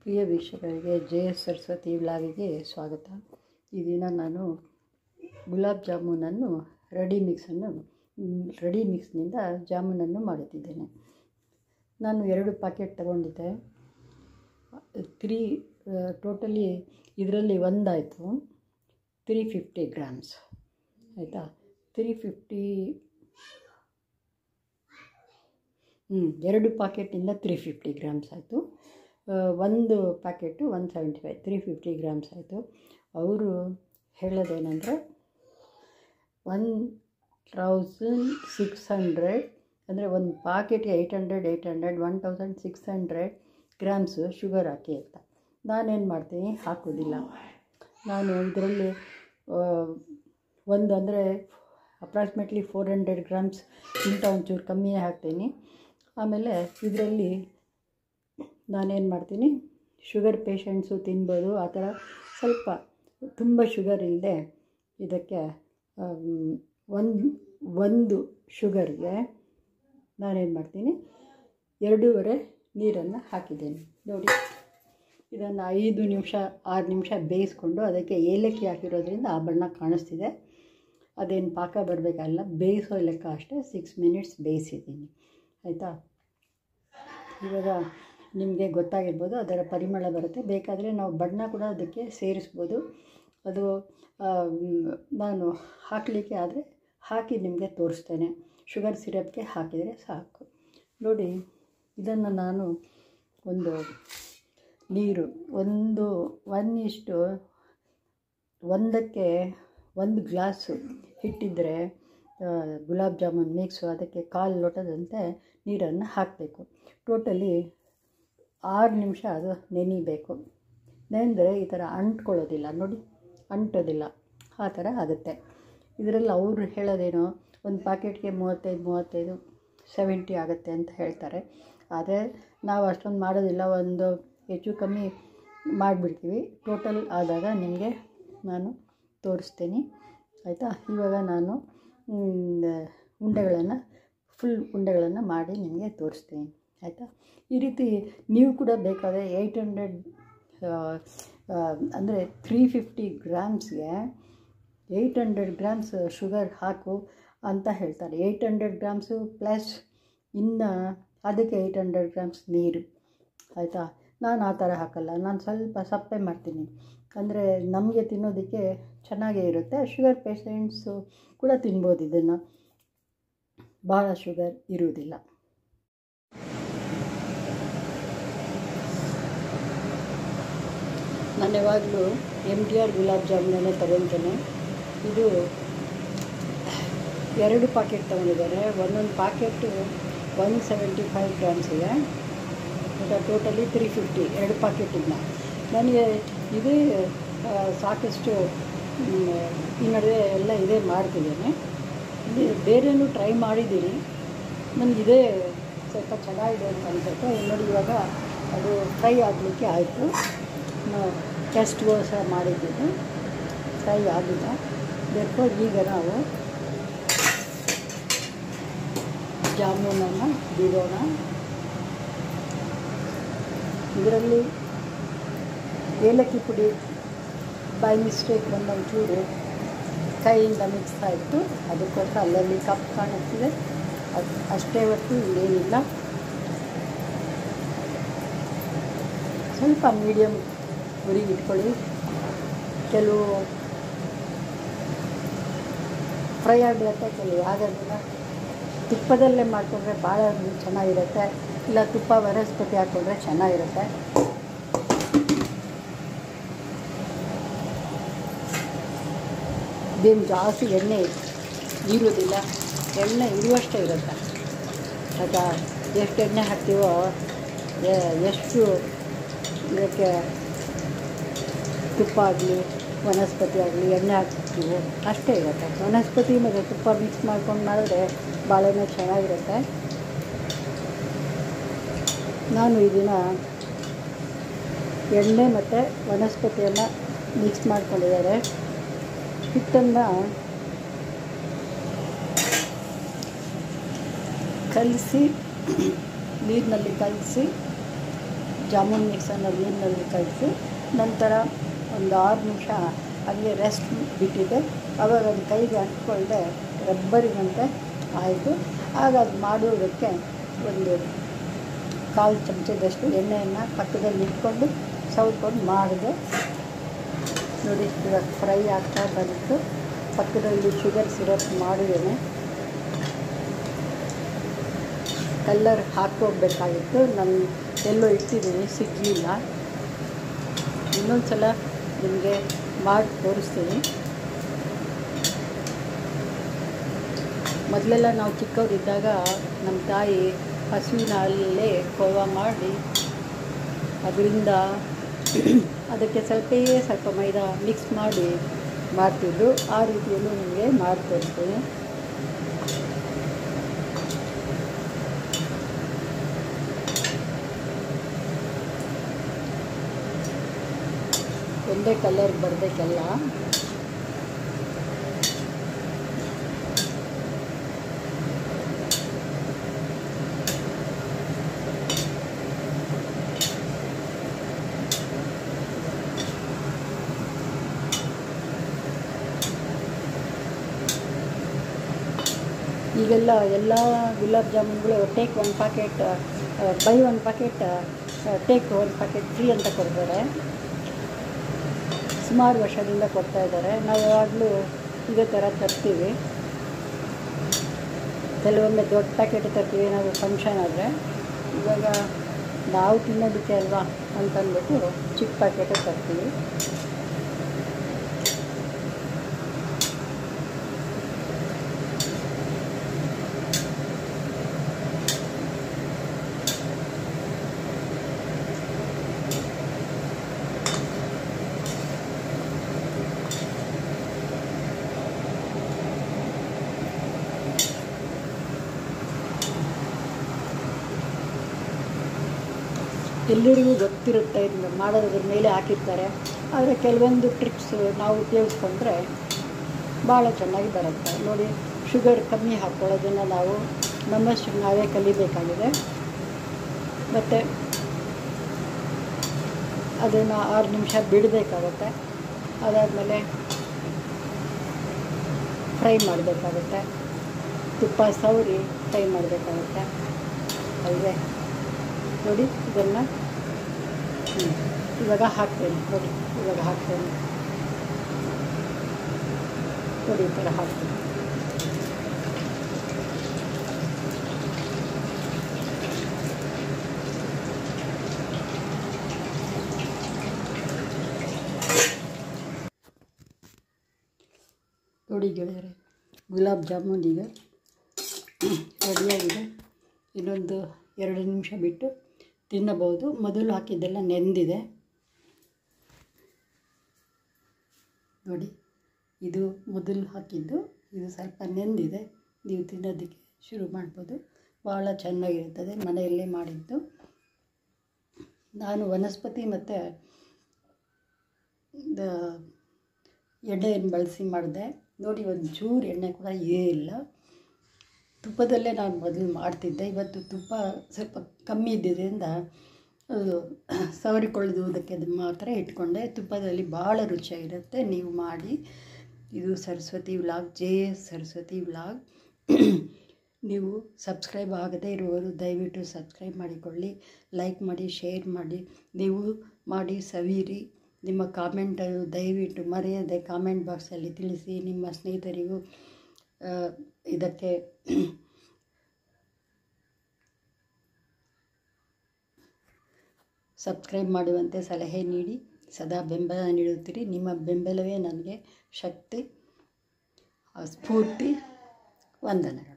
ಪ್ರಿಯ ವೀಕ್ಷಕರಿಗೆ J S Saraswati ವ್ಲಾಗಿಗೆ ಸ್ವಾಗತ ಈ ದಿನ ನಾನು ಗುಲಾಬ್ ಜಾಮೂನನ್ನು ರೆಡಿ ಮಿಕ್ಸನ್ನು ರೆಡಿ ಮಿಕ್ಸ್ನಿಂದ ಜಾಮೂನನ್ನು ಮಾಡುತ್ತಿದ್ದೇನೆ ನಾನು ಎರಡು ಪ್ಯಾಕೆಟ್ ತಗೊಂಡಿದ್ದೆ ತ್ರೀ ಟೋಟಲಿ ಇದರಲ್ಲಿ ಒಂದಾಯಿತು ತ್ರೀ ಫಿಫ್ಟಿ ಗ್ರಾಮ್ಸ್ ಆಯಿತಾ ತ್ರೀ ಫಿಫ್ಟಿ ಹ್ಞೂ ಎರಡು ಪಾಕೆಟಿಂದ ತ್ರೀ ಫಿಫ್ಟಿ ಗ್ರಾಮ್ಸ್ ಆಯಿತು ಒಂದು packet one seventy five three fifty grams ಆಯಿತು ಅವರು ಹೇಳೋದೇನೆಂದರೆ ಒನ್ ಥೌಸಂಡ್ ಸಿಕ್ಸ್ ಹಂಡ್ರೆಡ್ ಅಂದರೆ ಒಂದು ಪಾಕೆಟ್ಗೆ eight hundred eight hundred one thousand six hundred grams sugar ಹಾಕಿ ಅಂತ ನಾನೇನು ಮಾಡ್ತೀನಿ ಹಾಕೋದಿಲ್ಲ ನಾನು ಇದರಲ್ಲಿ ಒಂದು ಅಂದರೆ ಅಪ್ರಾಕ್ಸಿಮೇಟ್ಲಿ ಫೋರ್ ಹಂಡ್ರೆಡ್ ಗ್ರಾಮ್ಸ್ ಇಂಥ ಒಂಚೂರು ಕಮ್ಮಿಯೇ ಹಾಕ್ತೀನಿ ಆಮೇಲೆ ಇದರಲ್ಲಿ ನಾನೇನು ಮಾಡ್ತೀನಿ ಶುಗರ್ ಪೇಷಂಟ್ಸು ತಿನ್ಬೋದು ಆ ಥರ ಸ್ವಲ್ಪ ತುಂಬ ಶುಗರ್ ಇಲ್ಲದೆ ಇದಕ್ಕೆ ಒಂದು ಒಂದು ಶುಗರ್ಗೆ ನಾನೇನು ಮಾಡ್ತೀನಿ ಎರಡೂವರೆ ನೀರನ್ನು ಹಾಕಿದ್ದೇನೆ ನೋಡಿ ಇದನ್ನು ಐದು ನಿಮಿಷ ಆರು ನಿಮಿಷ ಬೇಯಿಸ್ಕೊಂಡು ಅದಕ್ಕೆ ಏಲಕ್ಕಿ ಹಾಕಿರೋದ್ರಿಂದ ಆ ಬಣ್ಣ ಕಾಣಿಸ್ತಿದೆ ಅದೇನು ಪಾಕ ಬರಬೇಕಲ್ಲ ಬೇಯಿಸೋ ಲೆಕ್ಕ ಅಷ್ಟೇ ಸಿಕ್ಸ್ ಮಿನಿಟ್ಸ್ ಬೇಯಿಸಿದ್ದೀನಿ ಆಯಿತಾ ಇವಾಗ ನಿಮಗೆ ಗೊತ್ತಾಗಿರ್ಬೋದು ಅದರ ಪರಿಮಳ ಬರುತ್ತೆ ಬೇಕಾದರೆ ನಾವು ಬಣ್ಣ ಕೂಡ ಅದಕ್ಕೆ ಸೇರಿಸ್ಬೋದು ಅದು ನಾನು ಹಾಕಲಿಕ್ಕೆ ಆದರೆ ಹಾಕಿ ನಿಮಗೆ ತೋರಿಸ್ತೇನೆ ಶುಗರ್ ಸಿರಪ್ಗೆ ಹಾಕಿದರೆ ಸಾಕು ನೋಡಿ ಇದನ್ನು ನಾನು ಒಂದು ನೀರು ಒಂದು ಒನ್ ಇಷ್ಟು ಒಂದಕ್ಕೆ ಒಂದು ಗ್ಲಾಸು ಹಿಟ್ಟಿದ್ದರೆ ಗುಲಾಬ್ ಜಾಮೂನ್ ಮಿಕ್ಸು ಅದಕ್ಕೆ ಕಾಲು ಲೋಟದಂತೆ ನೀರನ್ನು ಹಾಕಬೇಕು ಟೋಟಲಿ ಆರು ನಿಮಿಷ ಅದು ನೆನಿಬೇಕು ನೆಂದರೆ ಈ ಥರ ಅಂಟ್ಕೊಳ್ಳೋದಿಲ್ಲ ನೋಡಿ ಅಂಟೋದಿಲ್ಲ ಆ ಥರ ಆಗುತ್ತೆ ಇದರಲ್ಲಿ ಅವರು ಹೇಳೋದೇನು ಒಂದು ಪ್ಯಾಕೆಟ್ಗೆ ಮೂವತ್ತೈದು ಮೂವತ್ತೈದು ಸೆವೆಂಟಿ ಆಗುತ್ತೆ ಅಂತ ಹೇಳ್ತಾರೆ ಆದರೆ ನಾವು ಅಷ್ಟೊಂದು ಮಾಡೋದಿಲ್ಲ ಒಂದು ಹೆಚ್ಚು ಕಮ್ಮಿ ಮಾಡಿಬಿಡ್ತೀವಿ ಟೋಟಲ್ ಆದಾಗ ನಿಮಗೆ ನಾನು ತೋರಿಸ್ತೀನಿ ಆಯಿತಾ ಇವಾಗ ನಾನು ಉಂಡೆಗಳನ್ನು ಫುಲ್ ಉಂಡೆಗಳನ್ನು ಮಾಡಿ ನಿಮಗೆ ತೋರಿಸ್ತೀನಿ ಆಯಿತಾ ಈ ರೀತಿ ನೀವು ಕೂಡ ಬೇಕಾದರೆ ಏಯ್ಟ್ ಹಂಡ್ರೆಡ್ ಅಂದರೆ ತ್ರೀ ಫಿಫ್ಟಿ ಗ್ರಾಮ್ಸ್ಗೆ ಏಯ್ಟ್ ಹಂಡ್ರೆಡ್ ಗ್ರಾಮ್ಸ್ ಶುಗರ್ ಹಾಕು ಅಂತ ಹೇಳ್ತಾರೆ ಏಯ್ಟ್ ಹಂಡ್ರೆಡ್ ಗ್ರಾಮ್ಸು ಪ್ಲಸ್ ಇನ್ನು ಅದಕ್ಕೆ ಏಯ್ಟ್ ಹಂಡ್ರೆಡ್ ಗ್ರಾಮ್ಸ್ ನೀರು ಆಯಿತಾ ನಾನು ಆ ಥರ ಹಾಕಲ್ಲ ನಾನು ಸ್ವಲ್ಪ ಸಪ್ಪೆ ಮಾಡ್ತೀನಿ ಅಂದರೆ ನಮಗೆ ತಿನ್ನೋದಕ್ಕೆ ಚೆನ್ನಾಗೇ ಇರುತ್ತೆ ಶುಗರ್ ಪೇಷಂಟ್ಸು ಕೂಡ ತಿನ್ಬೋದು ಇದನ್ನು ಭಾಳ ಶುಗರ್ ಇರುವುದಿಲ್ಲ ನಾನು ಯಾವಾಗಲೂ ಎಮ್ ಟಿ ಆರ್ ಗುಲಾಬ್ ಜಾಮೂನನ್ನೇ ತಗೊತೇನೆ ಇದು ಎರಡು ಪಾಕೆಟ್ ತೊಗೊಂಡಿದ್ದಾರೆ ಒಂದೊಂದು packet one seventy five grams ಇದೆ ಮತ್ತು ಟೋಟಲಿ ತ್ರೀ ಫಿಫ್ಟಿ ಎರಡು ಪಾಕೆಟಿಂದ ನನಗೆ ಇದೇ ಸಾಕಷ್ಟು ಈ ನಡುವೆ ಎಲ್ಲ ಇದೇ ಮಾಡ್ತಿದ್ದೇನೆ ಬೇರೆನೂ ಟ್ರೈ ಮಾಡಿದ್ದೀನಿ ನನಗೆ ಇದೇ ಸ್ವಲ್ಪ ಚೆನ್ನಾಗಿದೆ ಅಂತ ಅನ್ಸುತ್ತೆ ನೋಡಿ ಇವಾಗ ಅದು ಫ್ರೈ ಆಗಲಿಕ್ಕೆ ಆಯಿತು ಟೆಸ್ಟ್ಗೂ ಸಹ ಮಾಡಿದ್ದೀನಿ ಫ್ರೈ ಆಗಿದೆ ಬೇಕೋ ಈಗ ನಾವು ಜಾಮೂನನ್ನು ಬಿಡೋಣ ಇದರಲ್ಲಿ ಏಲಕ್ಕಿ ಪುಡಿ ಬೈ ಮಿಸ್ಟೇಕ್ ಒಂದೊಂದು ಚೂರು ಕೈಯಿಂದ ಮಿಕ್ಸ್ ಆಯಿತು ಅದಕ್ಕೋಸ್ಕರ ಅಲ್ಲಲ್ಲಿ ಕಪ್ ಕಾಣಿಸ್ತಿದೆ ಅದು ಅಷ್ಟೇ ಹೊತ್ತು ಇನ್ನೇನಿಲ್ಲ ಸ್ವಲ್ಪ ಮೀಡಿಯಮ್ ಉರಿ ಇಟ್ಕೊಳ್ಳಿ ಕೆಲವು ಫ್ರೈ ಆಗಿರುತ್ತೆ ಕೆಲವು ಆಗೋದಿಲ್ಲ ತುಪ್ಪದಲ್ಲೇ ಮಾಡಿಕೊಂಡ್ರೆ ಭಾಳ ಚೆನ್ನಾಗಿರುತ್ತೆ ಇಲ್ಲ ತುಪ್ಪ ವನಸ್ಪತಿ ಹಾಕ್ಕೊಂಡ್ರೆ ಚೆನ್ನಾಗಿರುತ್ತೆ ಇದೇನು ಜಾಸ್ತಿ ಎಣ್ಣೆ ಇರುವುದಿಲ್ಲ ಎಣ್ಣೆ ಇರುವಷ್ಟೇ ಇರುತ್ತೆ ಆಯಿತಾ ಎಷ್ಟು ಎಣ್ಣೆ ಹಾಕ್ತೀವೋ ಎಷ್ಟು ಇದಕ್ಕೆ ತುಪ್ಪ ಆಗಲಿ ವನಸ್ಪತಿ ಆಗಲಿ ಎಣ್ಣೆ ಹಾಕ್ತೀವೋ ಅಷ್ಟೇ ಇರುತ್ತೆ ವನಸ್ಪತಿ ಮತ್ತು ತುಪ್ಪ ಮಿಕ್ಸ್ ಮಾಡ್ಕೊಂಡು ಮಾಡಿದ್ರೆ ಭಾಳನೇ ಚೆನ್ನಾಗಿರುತ್ತೆ ನಾನು ಇದನ್ನ ಎಣ್ಣೆ ಮತ್ತು ವನಸ್ಪತಿಯನ್ನು ಮಿಕ್ಸ್ ಮಾಡ್ಕೊಂಡಿದ್ದಾರೆ ಹಿಟ್ಟನ್ನು ಕಲಸಿ ನೀರಿನಲ್ಲಿ ಕಲಸಿ ಜಾಮೂನ್ ಮಿಕ್ಸನ್ನು ನೀರಿನಲ್ಲಿ ಕಳಿಸಿ ನಂತರ ಒಂದು ಆರು ನಿಮಿಷ ಹಾಗೆ ರೆಸ್ಟ್ ಬಿಟ್ಟಿದೆ ಆವಾಗ ಅದು ಕೈಗೆ ಅಂಟ್ಕೊಳ್ಳದೆ ರಬ್ಬರಿನಂತೆ ಆಯಿತು ಆಗ ಅದು ಮಾಡುವುದಕ್ಕೆ ಒಂದು ಕಾಲು ಚಮಚದಷ್ಟು ಎಣ್ಣೆಯನ್ನು ಪಕ್ಕದಲ್ಲಿ ಇಟ್ಕೊಂಡು ಸೌಟ್ಕೊಂಡು ಮಾಡಿದೆ ನೋಡಿ ಇವಾಗ ಫ್ರೈ ಆಗ್ತಾ ಬಂತು ಪಕ್ಕದಲ್ಲಿ ಶುಗರ್ ಸಿರಪ್ ಮಾಡಿದ್ದೇನೆ ಕಲ್ಲರ್ ಹಾಕೋಬೇಕಾಗಿತ್ತು ನಾನು ಎಲ್ಲೋ ಇಟ್ಟಿದ್ದೀನಿ ಸಿಗಲಿಲ್ಲ ಇನ್ನೊಂದು ಸಲ ನಿಮಗೆ ಮಾಡಿ ತೋರಿಸ್ತೀನಿ ಮೊದಲೆಲ್ಲ ನಾವು ಚಿಕ್ಕವರಿದ್ದಾಗ ನಮ್ಮ ತಾಯಿ ಹಸುವಿನ ಹಾಲಲ್ಲೇ ಕೋವಾ ಮಾಡಿ ಅದರಿಂದ ಅದಕ್ಕೆ ಸ್ವಲ್ಪವೇ ಸ್ವಲ್ಪ ಮೈದಾ ಮಿಕ್ಸ್ ಮಾಡಿ ಮಾಡ್ತಿದ್ದು ಆ ರೀತಿಯಲ್ಲೂ ನಿಮಗೆ ಮಾಡಿ ತೋರಿಸ್ತೀನಿ ಒಂದೇ ಕಲರ್ ಬರಬೇಕಲ್ಲ ಈಗೆಲ್ಲ ಎಲ್ಲ ಗುಲಾಬ್ ಜಾಮೂನ್ಗಳು take one packet buy one packet take one packet free ಅಂತ ಕೊಡ್ತಾರೆ ಸುಮಾರು ವರ್ಷದಿಂದ ಕೊಡ್ತಾ ಇದ್ದಾರೆ ನಾವು ಯಾವಾಗಲೂ ಇದೇ ಥರ ತರ್ತೀವಿ ಕೆಲವೊಮ್ಮೆ ದೊಡ್ಡ ಪ್ಯಾಕೆಟ್ ತರ್ತೀವಿ ಏನಾದರೂ ಫಂಕ್ಷನ್ ಆದರೆ ಇವಾಗ ನಾವು ತಿನ್ನೋದಕ್ಕೆ ಅಲ್ವಾ ಅಂತಂದ್ಬಿಟ್ಟು ಚಿಕ್ಕ ಪ್ಯಾಕೆಟೇ ತರ್ತೀವಿ ಎಲ್ಲರಿಗೂ ಗೊತ್ತಿರುತ್ತೆ ಇದನ್ನ ಮಾಡೋದ್ರ ಮೇಲೆ ಹಾಕಿರ್ತಾರೆ ಆದರೆ ಕೆಲವೊಂದು ಟ್ರಿಕ್ಸ್ ನಾವು ಉಪಯೋಗಿಸ್ಕೊಂಡ್ರೆ ಭಾಳ ಚೆನ್ನಾಗಿ ಬರುತ್ತೆ ನೋಡಿ ಶುಗರ್ ಕಮ್ಮಿ ಹಾಕ್ಕೊಳ್ಳೋದನ್ನು ನಾವು ನಮ್ಮಷ್ಟು ನಾವೇ ಕಲಿಬೇಕಾಗಿದೆ ಮತ್ತು ಅದನ್ನು ಆರು ನಿಮಿಷ ಬಿಡಬೇಕಾಗತ್ತೆ ಅದಾದಮೇಲೆ ಫ್ರೈ ಮಾಡಬೇಕಾಗುತ್ತೆ ತುಪ್ಪ ಸವರಿ ಫ್ರೈ ಮಾಡಬೇಕಾಗುತ್ತೆ ಅಲ್ಲದೆ ನೋಡಿ ಇದನ್ನು ಹ್ಮ್. ಇವಾಗ ಹಾಕ್ತೇನೆ ನೋಡಿ ಇವಾಗ ಹಾಕ್ತೇನೆ ನೋಡಿ ಈ ಥರ ಹಾಕ್ತೀನಿ ನೋಡಿ ಗೆಳೆಯರೆ ಗುಲಾಬ್ ಜಾಮೂನ್ ಈಗ ರೆಡಿಯಾಗಿದೆ ಇನ್ನೊಂದು ಎರಡು ನಿಮಿಷ ಬಿಟ್ಟು ತಿನ್ನಬಹುದು ಮೊದಲು ಹಾಕಿದ್ದೆಲ್ಲ ನೆಂದಿದೆ ನೋಡಿ ಇದು ಮೊದಲು ಹಾಕಿದ್ದು ಇದು ಸ್ವಲ್ಪ ನೆಂದಿದೆ ನೀವು ತಿನ್ನೋದಕ್ಕೆ ಶುರು ಮಾಡ್ಬೋದು ಭಾಳ ಚೆನ್ನಾಗಿರ್ತದೆ ಮನೆಯಲ್ಲೇ ಮಾಡಿದ್ದು ನಾನು ವನಸ್ಪತಿ ಮತ್ತು ಎಣ್ಣೆಯನ್ನು ಬಳಸಿ ಮಾಡಿದೆ ನೋಡಿ ಒಂದು ಚೂರು ಎಣ್ಣೆ ಕೂಡ ಏನಿಲ್ಲ ತುಪ್ಪದಲ್ಲೇ ನಾನು ಮೊದಲು ಮಾಡ್ತಿದ್ದೆ ಇವತ್ತು ತುಪ್ಪ ಸ್ವಲ್ಪ ಕಮ್ಮಿ ಇದ್ದಿದ್ದರಿಂದ ಅದು ಸವರಿಕೊಳ್ಳುವುದಕ್ಕೆ ಅದು ಮಾತ್ರ ಇಟ್ಕೊಂಡೆ ತುಪ್ಪದಲ್ಲಿ ಭಾಳ ರುಚಿಯಾಗಿರುತ್ತೆ ನೀವು ಮಾಡಿ ಇದು Saraswati vlog J S Saraswati vlog ನೀವು ಸಬ್ಸ್ಕ್ರೈಬ್ ಆಗದೇ ಇರುವವರು ದಯವಿಟ್ಟು ಸಬ್ಸ್ಕ್ರೈಬ್ ಮಾಡಿಕೊಳ್ಳಿ ಲೈಕ್ ಮಾಡಿ ಶೇರ್ ಮಾಡಿ ನೀವು ಮಾಡಿ ಸವಿರಿ ನಿಮ್ಮ ಕಾಮೆಂಟನ್ನು ದಯವಿಟ್ಟು ಮರೆಯದೆ ಕಾಮೆಂಟ್ ಬಾಕ್ಸಲ್ಲಿ ತಿಳಿಸಿ ನಿಮ್ಮ ಸ್ನೇಹಿತರಿಗೂ ಆ, ಇದಕ್ಕೆ ಸಬ್ಸ್ಕ್ರೈಬ್ ಮಾಡುವಂತೆ ಸಲಹೆ ನೀಡಿ ಸದಾ ಬೆಂಬಲ ನೀಡುತ್ತೀರಿ ನಿಮ್ಮ ಬೆಂಬಲವೇ ನನಗೆ ಶಕ್ತಿ ಆ, ಸ್ಫೂರ್ತಿ ವಂದನೆಗಳು